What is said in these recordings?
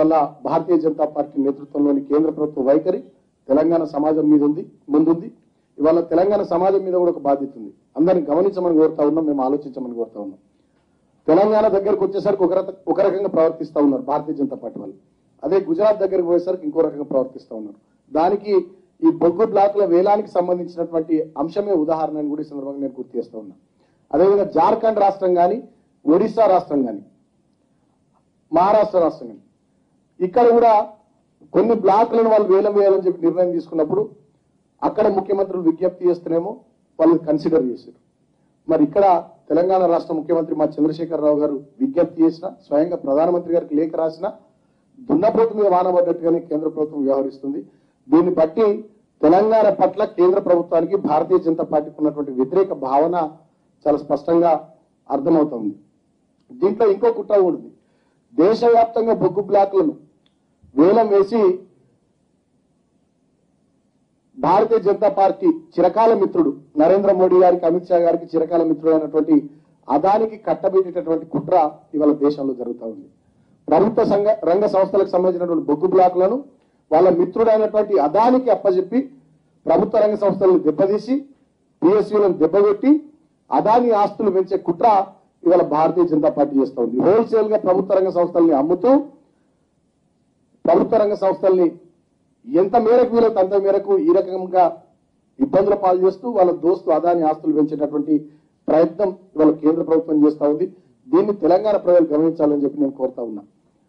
ఇవాళ భారతీయ జనతా పార్టీ నేతృత్వంలోని కేంద్ర ప్రభుత్వ వైఖరి తెలంగాణ సమాజం మీద ఉంది ముందుంది ఇవాళ తెలంగాణ సమాజం మీద కూడా ఒక బాధ్యత ఉంది అందరిని గమనించమని కోరుతా ఉన్నాం మేము ఆలోచించమని కోరుతా ఉన్నాం తెలంగాణ దగ్గరకు వచ్చేసరికి ఒక రక- ఒక రకంగా ప్రవర్తిస్తా ఉన్నారు భారతీయ జనతా పార్టీ వాళ్ళు అదే గుజరాత్ దగ్గరికి పోయేసరికి ఇంకో రకంగా ప్రవర్తిస్తా ఉన్నారు దానికి ఈ బొగ్గు బ్లాకుల వేలానికి సంబంధించినటువంటి అంశమే ఉదాహరణ అని కూడా ఈ సందర్భంగా నేను గుర్తు చేస్తా ఉన్నా అదేవిధంగా జార్ఖండ్ రాష్ట్రం కానీ ఒడిశా రాష్ట్రం కానీ మహారాష్ట్ర రాష్ట్రం కానీ ఇక్కడ కూడా కొన్ని బ్లాకులను వాళ్ళు వేలం వేయాలని చెప్పి నిర్ణయం తీసుకున్నప్పుడు అక్కడ ముఖ్యమంత్రులు విజ్ఞప్తి చేస్తేనేమో వాళ్ళు కన్సిడర్ చేశారు మరి ఇక్కడ తెలంగాణ రాష్ట్ర ముఖ్యమంత్రి మా చంద్రశేఖరరావు గారు విజ్ఞప్తి చేసిన స్వయంగా ప్రధానమంత్రి గారికి లేఖ రాసిన దున్నపోతు మీద వానబడ్డట్టుగానే కేంద్ర ప్రభుత్వం వ్యవహరిస్తుంది దీన్ని బట్టి తెలంగాణ పట్ల కేంద్ర ప్రభుత్వానికి భారతీయ జనతా పార్టీకి ఉన్నటువంటి వ్యతిరేక భావన చాలా స్పష్టంగా అర్థమవుతోంది దీంట్లో ఇంకో కుట్ర కూడా ఉంది దేశవ్యాప్తంగా బొగ్గు బ్లాకులను వేలం వేసి భారతీయ జనతా పార్టీ చిరకాల మిత్రుడు నరేంద్ర మోడీ గారికి అమిత్ షా గారికి చిరకాల మిత్రుడు అయినటువంటి అదానికి కట్టబెట్టేటటువంటి కుట్ర ఇవాళ దేశంలో జరుగుతూ ఉంది ప్రభుత్వ సంఘ రంగ సంస్థలకు సంబంధించినటువంటి బొగ్గు బ్లాకులను వాళ్ళ మిత్రుడైనటువంటి అదానికి అప్పచెప్పి ప్రభుత్వ రంగ సంస్థలను దెబ్బతీసి పిఎస్యూలను దెబ్బకొట్టి అదాని ఆస్తులు పెంచే కుట్ర ఇవాళ భారతీయ జనతా పార్టీ చేస్తూ ఉంది హోల్సేల్ గా ప్రభుత్వ రంగ సంస్థల్ని అమ్ముతూ ప్రభుత్వ రంగ సంస్థల్ని ఎంత మేరకు వీలైతే అంత మేరకు ఈ రకంగా ఇబ్బందుల పాలు చేస్తూ వాళ్ళ దోస్తు అదాని ఆస్తులు పెంచేటటువంటి ప్రయత్నం ఇవాళ కేంద్ర ప్రభుత్వం చేస్తా ఉంది దీన్ని తెలంగాణ ప్రజలు గమనించాలని చెప్పి నేను కోరుతా ఉన్నా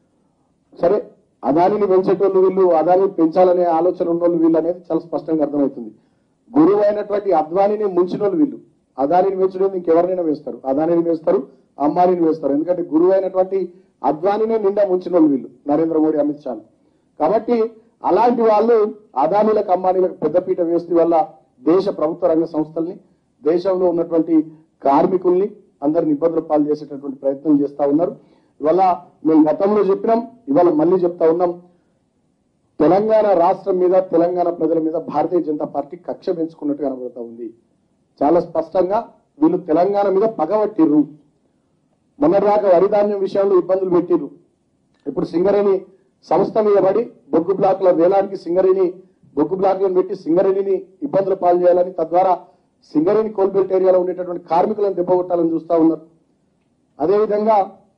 సరే అదానిని పెంచేటోళ్ళు వీళ్ళు అదానిని పెంచాలనే ఆలోచన ఉన్నోళ్ళు వీళ్ళు అనేది చాలా స్పష్టంగా అర్థమవుతుంది గురువు అయినటువంటి అద్వానిని ముంచిన వాళ్ళు వీళ్ళు అదానిని పెంచడం ఇంకెవరినైనా వేస్తారు అదానిని వేస్తారు అమ్మానిని వేస్తారు ఎందుకంటే గురువు అయినటువంటి అద్వానినే నిండా ముంచిన వాళ్ళు వీళ్ళు నరేంద్ర మోడీ అమిత్ షా కాబట్టి అలాంటి వాళ్ళు అదానీలకు అమ్మానీలకు పెద్దపీట వేస్తే వల్ల దేశ ప్రభుత్వ రంగ సంస్థల్ని దేశంలో ఉన్నటువంటి కార్మికుల్ని అందరిని ఇబ్బందులు పాలు చేసేటటువంటి ప్రయత్నం చేస్తా ఉన్నారు ఇవాళ మేము గతంలో చెప్పినాం ఇవాళ మళ్ళీ చెప్తా ఉన్నాం తెలంగాణ రాష్ట్రం మీద తెలంగాణ ప్రజల మీద భారతీయ జనతా పార్టీ కక్ష పెంచుకున్నట్టు కనబడుతా ఉంది చాలా స్పష్టంగా వీళ్ళు తెలంగాణ మీద పగబట్టిర్రు మొన్నటిదాకా వరిధాన్యం విషయంలో ఇబ్బందులు పెట్టిర్రు ఇప్పుడు సింగరేణి సంస్థ మీద పడి బొగ్గు బ్లాకుల వేలానికి సింగరేణి బొగ్గు బ్లాకులను పెట్టి సింగరేణిని ఇబ్బందులు పాలు చేయాలని తద్వారా సింగరేణి కోల్బెల్ట్ ఏరియాలో ఉండేటటువంటి కార్మికులను దెబ్బకొట్టాలని చూస్తా ఉన్నారు అదేవిధంగా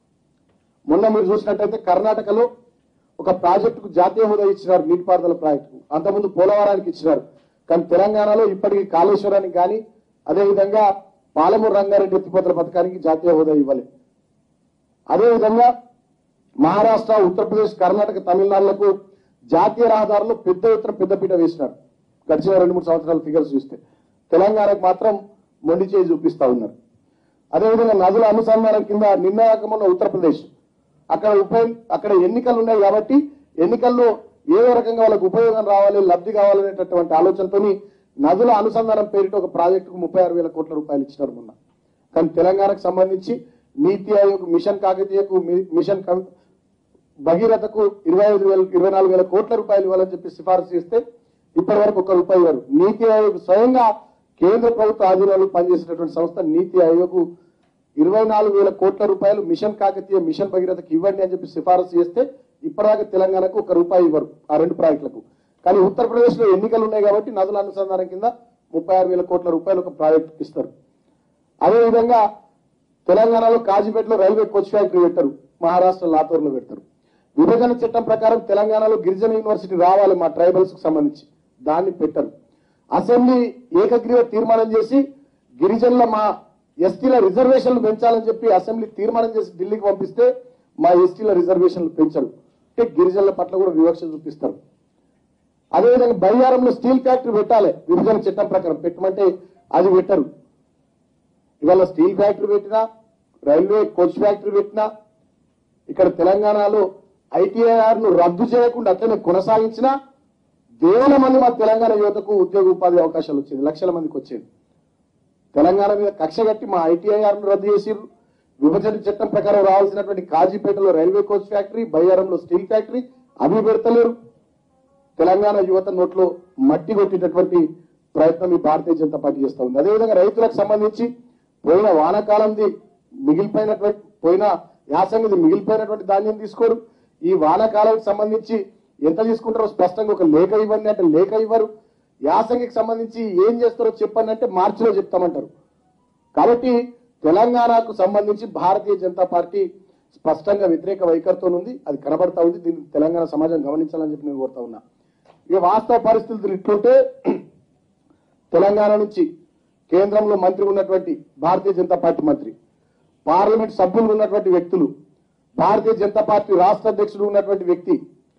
మొన్న మీరు చూసినట్టయితే కర్ణాటకలో ఒక ప్రాజెక్టుకు జాతీయ హోదా ఇచ్చినారు నీటిపారుదల ప్రాజెక్టుకు అంతకుముందు పోలవరానికి ఇచ్చినారు కానీ తెలంగాణలో ఇప్పటికీ కాళేశ్వరానికి కానీ అదేవిధంగా పాలమూరు రంగారెడ్డి ఎత్తిపోతల పథకానికి జాతీయ హోదా ఇవ్వలేదు అదేవిధంగా మహారాష్ట్ర ఉత్తరప్రదేశ్ కర్ణాటక తమిళనాడులకు జాతీయ రహదారులు పెద్ద ఎత్తున పెద్దపీట వేసినారు గడిచిన రెండు మూడు సంవత్సరాల ఫిగర్స్ చూస్తే తెలంగాణకు మాత్రం మొండి చేయి చూపిస్తా ఉన్నారు అదేవిధంగా నదుల అనుసంధానం కింద నిన్న ఉత్తరప్రదేశ్ అక్కడ ఉప అక్కడ ఎన్నికలు ఉన్నాయి కాబట్టి ఎన్నికల్లో ఏదో రకంగా వాళ్ళకు ఉపయోగం రావాలి లబ్ధి కావాలనేటటువంటి ఆలోచనతోని నదుల అనుసంధానం పేరిట ఒక ప్రాజెక్టుకు ముప్పై ఆరు వేల కోట్ల రూపాయలు ఇచ్చినారు మొన్న కానీ తెలంగాణకు సంబంధించి నీతి ఆయోగ్ మిషన్ కాకతీయకు మి- మిషన్ కవి- భగీరథకు ఇరవై ఐదు వేల ఇరవై నాలుగు వేల కోట్ల రూపాయలు ఇవ్వాలని చెప్పి సిఫారసు చేస్తే ఇప్పటి వరకు ఒక్క రూపాయి ఇవ్వరు నీతి ఆయోగ్ స్వయంగా కేంద్ర ప్రభుత్వ ఆధీనంలో పనిచేసేటటువంటి సంస్థ నీతి ఆయోగ్ ఇరవై నాలుగు వేల కోట్ల రూపాయలు మిషన్ కాకతీయ మిషన్ భగీరథకు ఇవ్వండి అని చెప్పి సిఫారసు చేస్తే ఇప్పటిదాకా తెలంగాణకు ఒక రూపాయి ఇవ్వరు ఆ రెండు ప్రాజెక్టులకు కానీ ఉత్తరప్రదేశ్ లో ఎన్నికలు ఉన్నాయి కాబట్టి నదుల అనుసంధానం కింద ముప్పై ఆరు వేల కోట్ల రూపాయలు ఒక ప్రాజెక్టుకి ఇస్తారు అదేవిధంగా తెలంగాణలో కాజీపేటలో రైల్వే కోచ్ ఫ్యాక్టరీ పెట్టారు మహారాష్ట్ర లాతూర్లో పెడతారు విభజన చట్టం ప్రకారం తెలంగాణలో గిరిజన యూనివర్సిటీ రావాలి మా ట్రైబల్స్ కు సంబంధించి దాన్ని పెట్టరు అసెంబ్లీ ఏకగ్రీవ తీర్మానం చేసి గిరిజనుల మా ఎస్టీల రిజర్వేషన్లు పెంచాలని చెప్పి అసెంబ్లీ తీర్మానం చేసి ఢిల్లీకి పంపిస్తే మా ఎస్టీల రిజర్వేషన్లు పెంచరు అంటే గిరిజనుల పట్ల కూడా వివక్ష చూపిస్తారు అదేవిధంగా బయ్యారంలో స్టీల్ ఫ్యాక్టరీ పెట్టాలి విభజన చట్టం ప్రకారం పెట్టమంటే అది పెట్టరు ఇవాళ స్టీల్ ఫ్యాక్టరీ పెట్టినా రైల్వే కోచ్ ఫ్యాక్టరీ పెట్టినా ఇక్కడ తెలంగాణలో ఐటీఐఆర్ ను రద్దు చేయకుండా అట్లనే కొనసాగించినా వేల మంది మా తెలంగాణ యువతకు ఉద్యోగ ఉపాధి అవకాశాలు వచ్చేది లక్షల మందికి వచ్చేది తెలంగాణ మీద కక్ష కట్టి మా ఐటీఐఆర్ ను రద్దు చేసిర్రు విభజన చట్టం ప్రకారం రావాల్సినటువంటి కాజీపేటలో రైల్వే కోచ్ ఫ్యాక్టరీ బయ్యారంలో స్టీల్ ఫ్యాక్టరీ అవి పెడతలేరు తెలంగాణ యువత నోట్లో మట్టి కొట్టేటటువంటి ప్రయత్నం ఈ భారతీయ జనతా పార్టీ చేస్తా ఉంది అదేవిధంగా రైతులకు సంబంధించి పోయిన వానాకాలంది మిగిలిపోయినటువంటి పోయిన యాసంగిది మిగిలిపోయినటువంటి ధాన్యం తీసుకోరు ఈ వానాకాలానికి సంబంధించి ఎంత తీసుకుంటారో స్పష్టంగా ఒక లేఖ ఇవ్వండి అంటే లేఖ ఇవ్వరు యాసంగికి సంబంధించి ఏం చేస్తారో చెప్పండి అంటే మార్చిలో చెప్తామంటారు కాబట్టి తెలంగాణకు సంబంధించి భారతీయ జనతా పార్టీ స్పష్టంగా వ్యతిరేక వైఖరితో ఉంది అది కనబడతా ఉంది దీన్ని తెలంగాణ సమాజం గమనించాలని చెప్పి నేను కోరుతా ఉన్నా ఇక వాస్తవ పరిస్థితులు ఇట్లుంటే తెలంగాణ నుంచి కేంద్రంలో మంత్రి ఉన్నటువంటి భారతీయ జనతా పార్టీ మంత్రి పార్లమెంట్ సభ్యులు ఉన్నటువంటి వ్యక్తులు భారతీయ జనతా పార్టీ రాష్ట్ర అధ్యక్షుడు ఉన్నటువంటి వ్యక్తి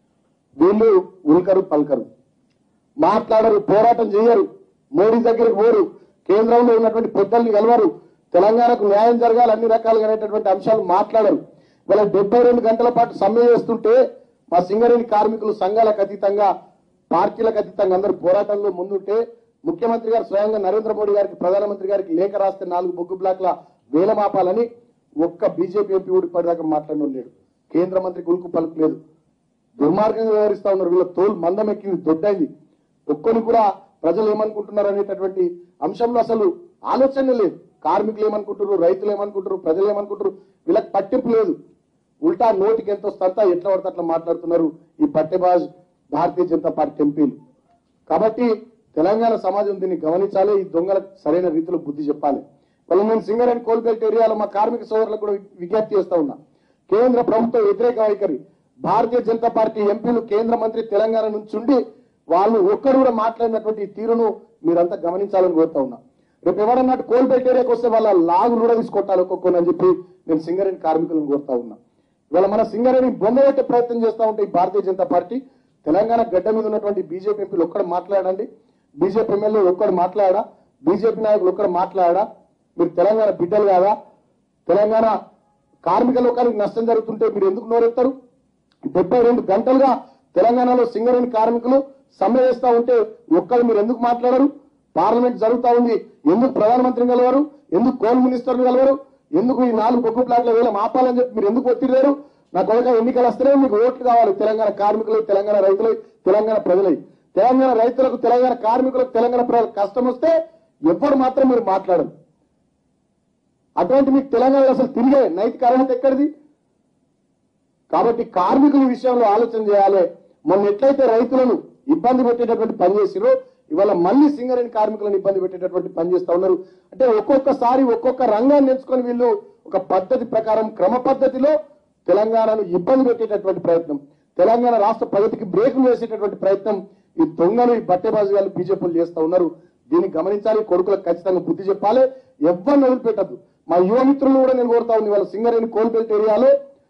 వీళ్ళు ఉల్కరు పల్కరు మాట్లాడరు పోరాటం చేయరు మోడీ దగ్గరికి పోరు కేంద్రంలో ఉన్నటువంటి పెద్దల్ని కలవరు తెలంగాణకు న్యాయం జరగాలి అన్ని రకాలుగా అనేటటువంటి అంశాలు మాట్లాడరు వాళ్ళ డెబ్బై రెండు గంటల పాటు సమ్మె చేస్తుంటే మా సింగరేణి కార్మికులు సంఘాలకు అతీతంగా పార్టీలకు అతీతంగా అందరూ పోరాటంలో ముందుంటే ముఖ్యమంత్రి గారు స్వయంగా నరేంద్ర మోడీ గారికి ప్రధానమంత్రి గారికి లేఖ రాస్తే నాలుగు బొగ్గు బ్లాక్ల వేలమాపాలని ఒక్క బీజేపీ ఎంపీ ఊడిపడేదాకా మాట్లాడిన లేడు కేంద్ర మంత్రికి ఉలుకు పలుకు లేదు దుర్మార్గంగా వ్యవహరిస్తా ఉన్నారు వీళ్ళ తోలు మందం ఎక్కింది దొడ్డైంది ఒక్కని కూడా ప్రజలు ఏమనుకుంటున్నారు అనేటటువంటి అంశంలో అసలు ఆలోచన లేదు కార్మికులు ఏమనుకుంటారు రైతులు ఏమనుకుంటారు ప్రజలు ఏమనుకుంటారు వీళ్ళకి పట్టింపు లేదు ఉల్టా నోటికి ఎంత వస్తుందా ఎట్లా పడితే అట్లా మాట్లాడుతున్నారు ఈ పట్టెబాజ్ భారతీయ జనతా పార్టీ ఎంపీలు కాబట్టి తెలంగాణ సమాజం దీన్ని గమనించాలి ఈ దొంగలకు సరైన రీతిలో బుద్ధి చెప్పాలి వాళ్ళు నేను సింగరేణి కోల్బెల్ట్ ఏరియాలో మా కార్మిక సోదరులకు కూడా విజ్ఞప్తి చేస్తా ఉన్నా కేంద్ర ప్రభుత్వ వ్యతిరేక వైఖరి భారతీయ జనతా పార్టీ ఎంపీలు కేంద్ర మంత్రి తెలంగాణ నుంచి ఉండి వాళ్ళు ఒక్కరు కూడా మాట్లాడినటువంటి ఈ తీరును మీరంతా గమనించాలని కోరుతా ఉన్నా రేపు ఎవరన్నట్టు కోల్బెల్ట్ ఏరియాకి వస్తే వాళ్ళ లాగులు కూడా తీసుకొట్టాలి ఒక్కొక్కరు అని చెప్పి నేను సింగరేణి కార్మికులను కోరుతా ఉన్నా ఇవాళ మన సింగరేణి బొందబెట్టే ప్రయత్నం చేస్తా ఉంటే ఈ భారతీయ జనతా పార్టీ తెలంగాణ గడ్డ మీద ఉన్నటువంటి బీజేపీ ఎంపీలు ఒక్కడు మాట్లాడండి బీజేపీ ఎమ్మెల్యేలు ఒక్కడు మాట్లాడా బీజేపీ నాయకులు ఒక్కడు మాట్లాడా మీరు తెలంగాణ బిడ్డలు కాదా తెలంగాణ కార్మిక లోకానికి నష్టం జరుగుతుంటే మీరు ఎందుకు నోరెత్తారు డెబ్బై రెండు గంటలుగా తెలంగాణలో సింగరేణి కార్మికులు సమ్మె చేస్తా ఉంటే ఒక్కరు మీరు ఎందుకు మాట్లాడరు పార్లమెంట్ జరుగుతా ఉంది ఎందుకు ప్రధానమంత్రిని కలవరు ఎందుకు కోల్ మినిస్టర్ని కలవరు ఎందుకు ఈ నాలుగు బొగ్గు ప్లాట్ల వేల ఆపాలని చెప్పి మీరు ఎందుకు ఒత్తిడి లేరు నా కొడుక ఎన్నికలు వస్తేనే మీకు ఓట్లు కావాలి తెలంగాణ కార్మికులు తెలంగాణ రైతులు తెలంగాణ ప్రజలై తెలంగాణ రైతులకు తెలంగాణ కార్మికులకు తెలంగాణ ప్రజలకు కష్టం వస్తే ఎవ్వరు మాత్రం మీరు మాట్లాడరు అటువంటి మీకు తెలంగాణలో అసలు తిరిగే నైతిక అర్హత ఎక్కడిది కాబట్టి కార్మికుల విషయంలో ఆలోచన చేయాలి మొన్న ఎట్లయితే రైతులను ఇబ్బంది పెట్టేటటువంటి పని చేసిరో ఇవాళ మళ్ళీ సింగరేణి కార్మికులను ఇబ్బంది పెట్టేటటువంటి పని చేస్తా ఉన్నారు అంటే ఒక్కొక్కసారి ఒక్కొక్క రంగాన్ని ఎంచుకొని వీళ్ళు ఒక పద్ధతి ప్రకారం క్రమ పద్ధతిలో తెలంగాణను ఇబ్బంది పెట్టేటటువంటి ప్రయత్నం తెలంగాణ రాష్ట్ర ప్రగతికి బ్రేకులు వేసేటటువంటి ప్రయత్నం ఈ దొంగలు ఈ బట్టెబాజు వాళ్ళు బీజేపీలు చేస్తా ఉన్నారు దీన్ని గమనించాలి కొడుకులకు ఖచ్చితంగా బుద్ధి చెప్పాలి ఎవరిని వదిలిపెట్టద్దు మా యువ మిత్రులు కూడా నేను కోరుతా ఉంది వాళ్ళ సింగరేణి కోల్బెల్ట్ ఏరియాలో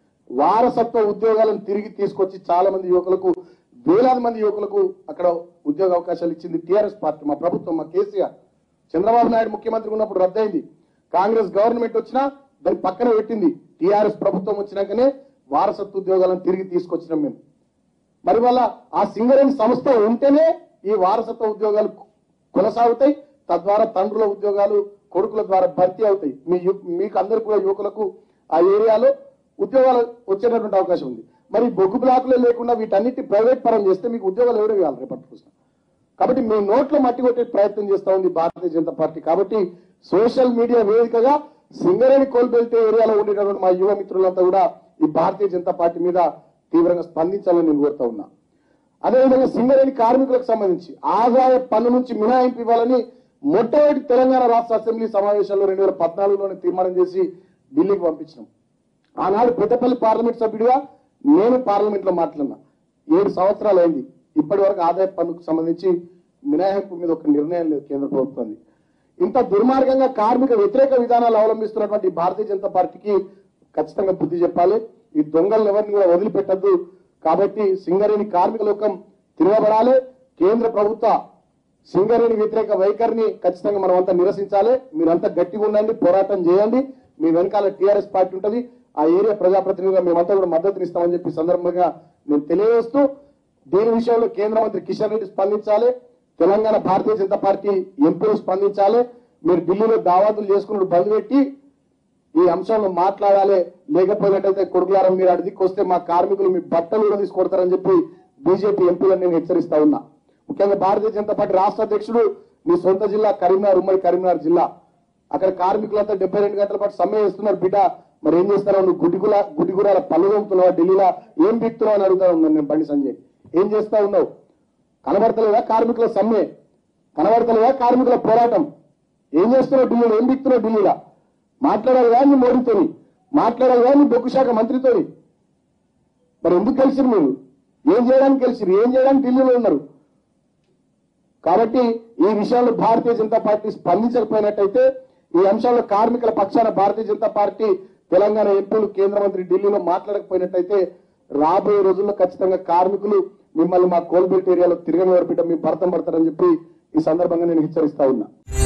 వారసత్వ ఉద్యోగాలను తిరిగి తీసుకొచ్చి చాలా మంది యువకులకు వేలాది మంది యువకులకు అక్కడ ఉద్యోగ అవకాశాలు ఇచ్చింది టీఆర్ఎస్ పార్టీ మా ప్రభుత్వం మా కేసీఆర్ చంద్రబాబు నాయుడు ముఖ్యమంత్రి ఉన్నప్పుడు రద్దయింది కాంగ్రెస్ గవర్నమెంట్ వచ్చినా దాన్ని పక్కన పెట్టింది టీఆర్ఎస్ ప్రభుత్వం వచ్చినాకనే వారసత్వ ఉద్యోగాలను తిరిగి తీసుకొచ్చినాం మేము మరి వల్ల ఆ సింగరేణి సంస్థ ఉంటేనే ఈ వారసత్వ ఉద్యోగాలు కొనసాగుతాయి తద్వారా తండ్రుల ఉద్యోగాలు కొడుకుల ద్వారా భర్తీ అవుతాయి మీ యు- మీకు అందరికి కూడా యువకులకు ఆ ఏరియాలో ఉద్యోగాలు వచ్చేటటువంటి అవకాశం ఉంది మరి బొగ్గు బ్లాకులే లేకుండా వీటన్నిటి ప్రైవేట్ పరం చేస్తే మీకు ఉద్యోగాలు ఎవరు ఇవ్వాలి రేపటి రోజున కాబట్టి మీ నోట్లో మట్టి కొట్టే ప్రయత్నం చేస్తా ఉంది భారతీయ జనతా పార్టీ కాబట్టి సోషల్ మీడియా వేదికగా సింగరేణి కోల్బెల్ట్ ఏరియాలో ఉండేటటువంటి మా యువ మిత్రులంతా కూడా ఈ భారతీయ జనతా పార్టీ మీద తీవ్రంగా స్పందించాలని నేను కోరుతా ఉన్నా అదేవిధంగా సింగరేణి కార్మికులకు సంబంధించి ఆదాయ పన్ను నుంచి మినహాయింపు ఇవ్వాలని మొట్టమొదటి తెలంగాణ రాష్ట్ర అసెంబ్లీ సమావేశాల్లో రెండు వేల పద్నాలుగులోనే తీర్మానం చేసి ఢిల్లీకి పంపించినాం ఆనాడు పెద్దపల్లి పార్లమెంట్ సభ్యుడిగా నేను పార్లమెంట్ లో మాట్లాడినా ఏడు సంవత్సరాలు అయింది ఇప్పటి వరకు ఆదాయ పన్నుకు సంబంధించి మినహాయింపు మీద ఒక నిర్ణయం లేదు కేంద్ర ప్రభుత్వాన్ని ఇంత దుర్మార్గంగా కార్మిక వ్యతిరేక విధానాలు అవలంబిస్తున్నటువంటి ఈ భారతీయ జనతా పార్టీకి ఖచ్చితంగా బుద్ధి చెప్పాలి ఈ దొంగలను ఎవరిని కూడా వదిలిపెట్టద్దు కాబట్టి సింగరేణి కార్మిక లోకం తిరగబడాలి కేంద్ర ప్రభుత్వ సింగరేణి వ్యతిరేక వైఖరిని ఖచ్చితంగా మనం అంతా నిరసించాలి మీరంతా గట్టిగా ఉండండి పోరాటం చేయండి మీ వెనకాల టీఆర్ఎస్ పార్టీ ఉంటుంది ఆ ఏరియా ప్రజాప్రతినిధిగా మేమంతా కూడా మద్దతునిస్తామని చెప్పి ఈ సందర్భంగా నేను తెలియజేస్తూ దీని విషయంలో కేంద్ర మంత్రి కిషన్ రెడ్డి స్పందించాలి తెలంగాణ భారతీయ జనతా పార్టీ ఎంపీలు స్పందించాలి మీరు ఢిల్లీలో దావాతులు చేసుకున్నట్టు బంద్ పెట్టి ఈ అంశంలో మాట్లాడాలి లేకపోయినట్టయితే కొడుకులారా మీరు అడిదికి వస్తే మా కార్మికులు మీ బట్టలు కూడా తీసుకొడతారని చెప్పి బీజేపీ ఎంపీలను నేను హెచ్చరిస్తా ఉన్నా ముఖ్యంగా భారతీయ జనతా పార్టీ రాష్ట్ర అధ్యక్షుడు మీ సొంత జిల్లా కరీంనగర్ ఉమ్మడి కరీంనగర్ జిల్లా అక్కడ కార్మికులంతా డెబ్బై రెండు గంటల పాటు సమ్మె చేస్తున్నారు బిడ్డ మరి ఏం చేస్తావు నువ్వు గుడిగుల గుడిగురాల పళ్ళు తోముతున్నావా ఢిల్లీలో ఏం బిక్తున్నావు అని అడుగుతా ఉన్నాను నేను బండి సంజయ్ ఏం చేస్తా ఉన్నావు కనబడతలేదా కార్మికుల సమ్మె కనబడతలేదా కార్మికుల పోరాటం ఏం చేస్తున్నావు ఢిల్లీలో ఏం బిక్తున్నావు ఢిల్లీలో మాట్లాడాలి కానీ మోడీతోని మాట్లాడాలి కానీ బొగ్గు శాఖ మంత్రితోని మరి ఎందుకు కలిసిరు మీరు ఏం చేయడానికి కలిసిరు ఏం చేయడానికి ఢిల్లీలో ఉన్నారు కాబట్టి ఈ విషయంలో భారతీయ జనతా పార్టీ స్పందించకపోయినట్టయితే ఈ అంశాల్లో కార్మికుల పక్షాన భారతీయ జనతా పార్టీ తెలంగాణ ఎంపీలు కేంద్ర మంత్రి ఢిల్లీలో మాట్లాడకపోయినట్టయితే రాబోయే రోజుల్లో ఖచ్చితంగా కార్మికులు మిమ్మల్ని మా కోల్బెల్ట్ ఏరియాలో తిరగని బిడ్డ మీ భర్తం పడతారని చెప్పి ఈ సందర్భంగా నేను హెచ్చరిస్తా ఉన్నా